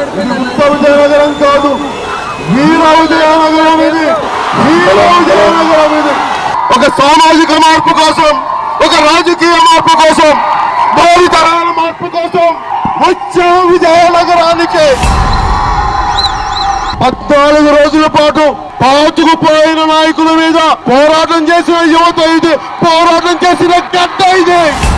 ఉత్త విజయనగరం కాదు వీర విజయనగరం ఇది వీర విజయనగరం ఇది ఒక సామాజిక మార్పు కోసం ఒక రాజకీయ మార్పు కోసం భావి తరాల మార్పు కోసం వచ్చే విజయనగరానికి పద్నాలుగు రోజుల పాటు పాతుకుపోయిన నాయకుల మీద పోరాటం చేసిన యువత ఇది పోరాటం చేసిన గడ్డ ఇది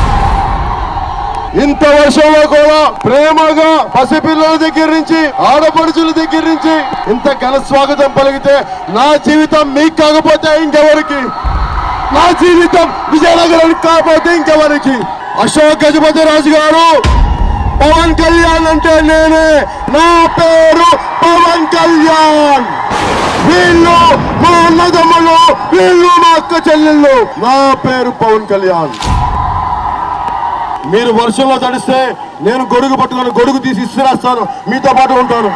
ఇంత వర్షంలో కూడా ప్రేమగా పసిపిల్లల దగ్గర నుంచి ఆడపడుచుల దగ్గర నుంచి ఇంత ఘన స్వాగతం పలికితే నా జీవితం మీకు కాకపోతే ఇంకెవరికి నా జీవితం విజయనగరానికి కాకపోతే ఇంకెవరికి అశోక్ గజపతి రాజు గారు పవన్ కళ్యాణ్ అంటే నేనే నా పేరు పవన్ కళ్యాణ్ వీళ్ళు మా అన్నదమ్ములు వీళ్ళు మా అక్క చెల్లెళ్ళు నా పేరు పవన్ కళ్యాణ్ మీరు వర్షంలో తడిస్తే నేను గొడుగు పట్టుకొని గొడుగు తీసి ఇసిరేస్తాను మీతో పాటు ఉంటాను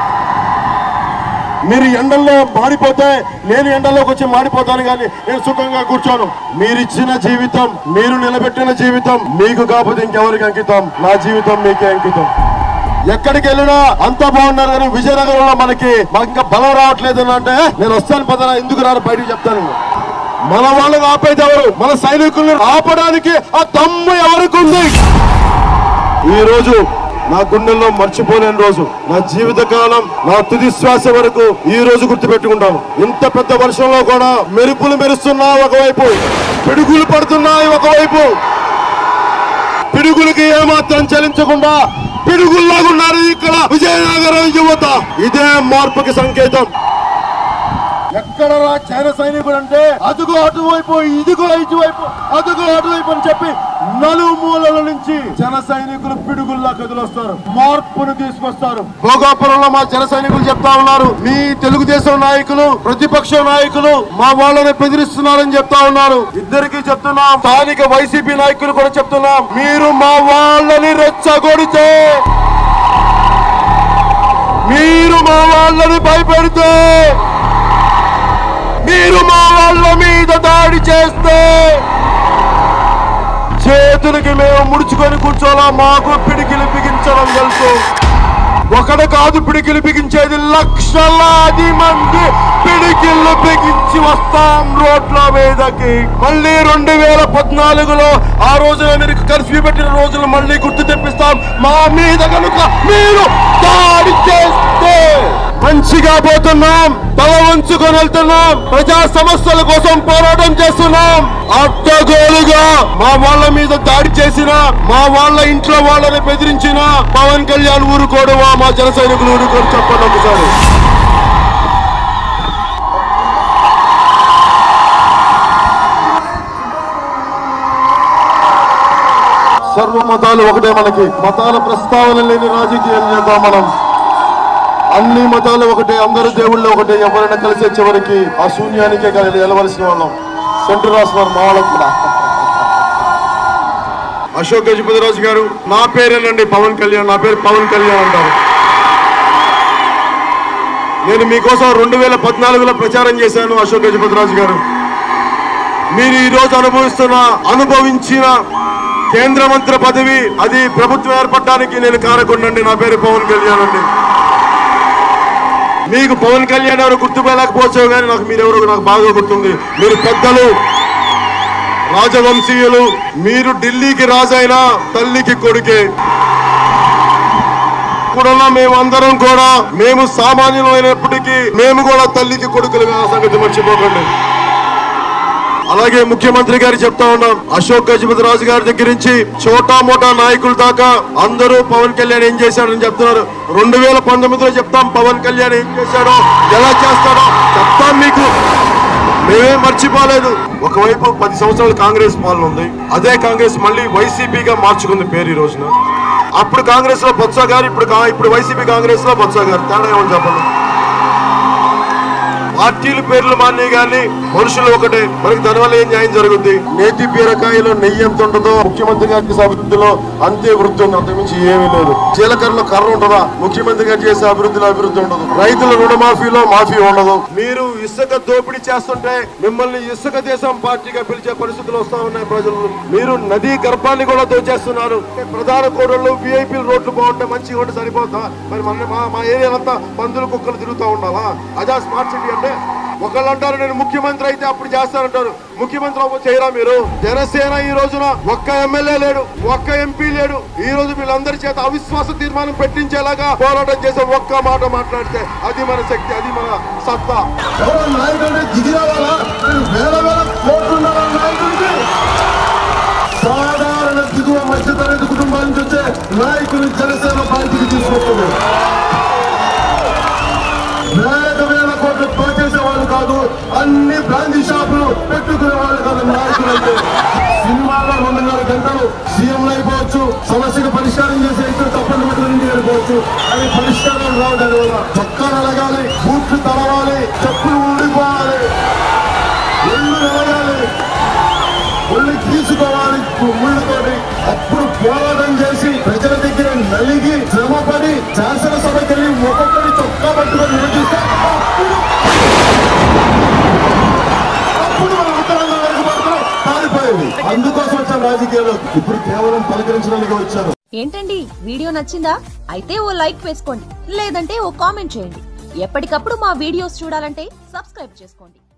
మీరు ఎండల్లో మాడిపోతే నేను ఎండల్లోకి వచ్చి మాడిపోతాను కానీ నేను సుఖంగా కూర్చోను మీరిచ్చిన జీవితం మీరు నిలబెట్టిన జీవితం మీకు కాకపోతే ఇంకెవరికి అంకితం నా జీవితం మీకే అంకితం ఎక్కడికి వెళ్ళినా అంతా బాగున్నారు కానీ విజయనగరంలో మనకి మాకు ఇంకా బలం రావట్లేదు అని అంటే నేను వస్తాను పదనా ఎందుకు రాను బయటకు చెప్తాను మన వాళ్ళని ఆపేది ఎవరు మన సైనికుల్ని ఆపడానికి ఆ దమ్ము ఎవరికి ఉంది ఈ రోజు నా గుండెల్లో మర్చిపోలేని రోజు నా జీవిత కాలం నా తుది శ్వాస వరకు ఈ రోజు గుర్తుపెట్టుకుంటాను ఇంత పెద్ద వర్షంలో కూడా మెరుపులు మెరుస్తున్నా ఒకవైపు పిడుగులు పడుతున్నాయి ఒకవైపు పిడుగులకి ఏమాత్రం చలించకుండా పిడుగుల్లాగున్నారు ఇక్కడ విజయనగరం యువత ఇదే మార్పుకి సంకేతం ఎక్కడ రా చైన సైనికుడు అంటే అదుగో అటువైపు ఇదిగో ఇటువైపు అదుగో అటువైపు అని చెప్పి నలుమూలల నుంచి జన సైనికులు పిడుగుల్లా కదిలొస్తారు మార్పును తీసుకొస్తారు భోగాపురంలో మా జన సైనికులు చెప్తా ఉన్నారు మీ తెలుగుదేశం నాయకులు ప్రతిపక్ష నాయకులు మా వాళ్ళని బెదిరిస్తున్నారని చెప్తా ఉన్నారు ఇద్దరికి చెప్తున్నాం స్థానిక వైసీపీ నాయకులు కూడా చెప్తున్నాం మీరు మా వాళ్ళని రెచ్చగొడితే మీరు మా వాళ్ళని భయపెడితే మీరు మా వాళ్ళ మీద దాడి చేస్తే చేతులకి మేము ముడుచుకొని కూర్చోలా మాకు పిడికిలు బిగించడం తెలుసు ఒకడు కాదు పిడికిలు బిగించేది లక్షలాది మంది పిడికిళ్ళు బిగించి వస్తాం రోడ్ల మీదకి మళ్ళీ రెండు వేల పద్నాలుగులో ఆ రోజున మీరు కర్ఫ్యూ పెట్టిన రోజులు మళ్ళీ గుర్తు తెప్పిస్తాం మా మీద కనుక మీరు దాడి చేస్తే మంచిగా పోతున్నాం తల వంచుకొని వెళ్తున్నాం ప్రజా సమస్యల కోసం పోరాటం చేస్తున్నాం అడ్డగోలుగా మా వాళ్ళ మీద దాడి చేసిన మా వాళ్ళ ఇంట్లో వాళ్ళని బెదిరించిన పవన్ కళ్యాణ్ ఊరుకోడువా మా జన సైనికులు ఊరుకోడు చెప్పండి ఒకసారి సర్వ మతాలు ఒకటే మనకి మతాల ప్రస్తావన లేని రాజకీయాలు చేద్దాం మనం అన్ని మతాలు ఒకటే అందరు దేవుళ్ళు ఒకటే ఎవరైనా కలిసే చివరికి ఆ శూన్యానికే కలిసి వెళ్ళవలసిన వాళ్ళం సెంటర్ రాసిన మా వాళ్ళకు కూడా అశోక్ గజపతిరాజు గారు నా పేరేనండి పవన్ కళ్యాణ్ నా పేరు పవన్ కళ్యాణ్ అంటారు నేను మీకోసం రెండు వేల పద్నాలుగులో ప్రచారం చేశాను అశోక్ గజపతిరాజు గారు మీరు ఈ రోజు అనుభవిస్తున్న అనుభవించిన కేంద్ర మంత్రి పదవి అది ప్రభుత్వం ఏర్పడడానికి నేను కారకుండండి నా పేరు పవన్ కళ్యాణ్ అండి మీకు పవన్ కళ్యాణ్ ఎవరు గుర్తుపోలేకపోవచ్చు కానీ నాకు మీరెవరు నాకు బాగా గుర్తుంది మీరు పెద్దలు రాజవంశీయులు మీరు ఢిల్లీకి రాజైనా తల్లికి కొడుకే ఇప్పుడున్న మేమందరం కూడా మేము సామాన్యులమైనప్పటికీ మేము కూడా తల్లికి కొడుకులు ఆ సంగతి మర్చిపోకండి అలాగే ముఖ్యమంత్రి గారు చెప్తా ఉన్నాం అశోక్ గజపతి రాజు గారి దగ్గర నుంచి చోటా మోటా నాయకుల దాకా అందరూ పవన్ కళ్యాణ్ ఏం చేశాడని చెప్తున్నారు రెండు వేల పంతొమ్మిదిలో చెప్తాం పవన్ కళ్యాణ్ ఏం చేశాడో ఎలా చేస్తాడో చెప్తాం మీకు మేమేం మర్చిపోలేదు ఒకవైపు పది సంవత్సరాలు కాంగ్రెస్ పాలన ఉంది అదే కాంగ్రెస్ మళ్ళీ వైసీపీగా మార్చుకుంది పేరు ఈ రోజున అప్పుడు కాంగ్రెస్ లో బొత్స గారు ఇప్పుడు కా- ఇప్పుడు వైసీపీ కాంగ్రెస్ లో బొత్స గారు తేడా ఏమని చెప్పండి పార్టీలు పేర్లు మానే గాని మనుషులు ఒకటే మనకి దానివల్ల ఏం న్యాయం జరుగుద్ది నేతి బీరకాయలో నెయ్యి ఎంత ఉంటుందో ముఖ్యమంత్రి గారికి అభివృద్ధిలో అంతే వృద్ధి ఉంది అంతకుమించి ఏమీ లేదు జీలకర్రలో కర్ర ఉంటుందా ముఖ్యమంత్రి గారు చేసే అభివృద్ధిలో అభివృద్ధి ఉండదు రైతుల రుణమాఫీలో మాఫీ ఉండదు మీరు ఇసుక దోపిడీ చేస్తుంటే మిమ్మల్ని ఇసుక దేశం పార్టీగా పిలిచే పరిస్థితులు వస్తా ఉన్నాయి ప్రజలు మీరు నదీ గర్భాన్ని కూడా దోచేస్తున్నారు ప్రధాన కూడళ్ళు విఐపీ రోడ్లు బాగుంటే మంచిగా ఉంటే సరిపోతా మరి మన మా మా ఏరియాలంతా పందులు కుక్కలు తిరుగుతూ ఉండాలా అదా స్మార్ట్ సిటీ అంటే ఒకళ్ళు అంటారు నేను ముఖ్యమంత్రి అయితే అప్పుడు చేస్తానంటారు ముఖ్యమంత్రి అవ్వ- చేయరా మీరు జనసేన ఈ రోజున ఒక్క ఎమ్మెల్యే లేడు ఒక్క ఎంపీ లేడు ఈ రోజు వీళ్ళందరి చేత అవిశ్వాస తీర్మానం పెట్టించేలాగా పోరాటం చేసే ఒక్క మాట మాట్లాడితే అది మన శక్తి అది మన సత్తా ఎవరో నాయకుడిని దిగి రావాలా నేను వేల వేల కోట్లు ఉండాలా నాయకుడికి సాధారణ దిగువ మధ్యతరగతి కుటుంబాల నుంచి వచ్చే నాయకుని జనసేన పార్టీకి తీసుకొస్తుంది వేల వేల కోట్లు పనిచేసే వాళ్ళు కాదు అన్ని బ్రాందీ షాపులు పెట్టుకునే వాళ్ళు కాదు నాయకులు అయితే సినిమాలో రెండున్నర గంటలు సీఎంలు అయిపోవచ్చు సమస్యకు పరిష్కారం చేసే ఇద్దరు తప్పని పట్టుకుని వెళ్ళిపోవచ్చు అది పరిష్కారం రావు దానివల్ల చొక్కాలు అలగాలి బూట్లు తడవాలి చెప్పులు ఊడిపోవాలి ఒళ్ళు నలగాలి ఒళ్ళు తీసుకోవాలి ముళ్ళతోటి అప్పుడు పోరాటం చేసి ప్రజల దగ్గర నలిగి శ్రమపడి శాసనసభకి వెళ్ళి ఒక్కొక్కరి చొక్కా పట్టుకొని నిలదీస్తే అప్పుడు అప్పుడు మన ఉత్తరాంధ్ర వరకు మాత్రం పారిపోయేది అందుకోసం వచ్చాను రాజకీయాల్లో ఇప్పుడు కేవలం పలకరించడానికి వచ్చాను ఏంటండి వీడియో నచ్చిందా అయితే ఓ లైక్ వేసుకోండి లేదంటే ఓ కామెంట్ చేయండి ఎప్పటికప్పుడు మా వీడియోస్ చూడాలంటే సబ్స్క్రైబ్ చేసుకోండి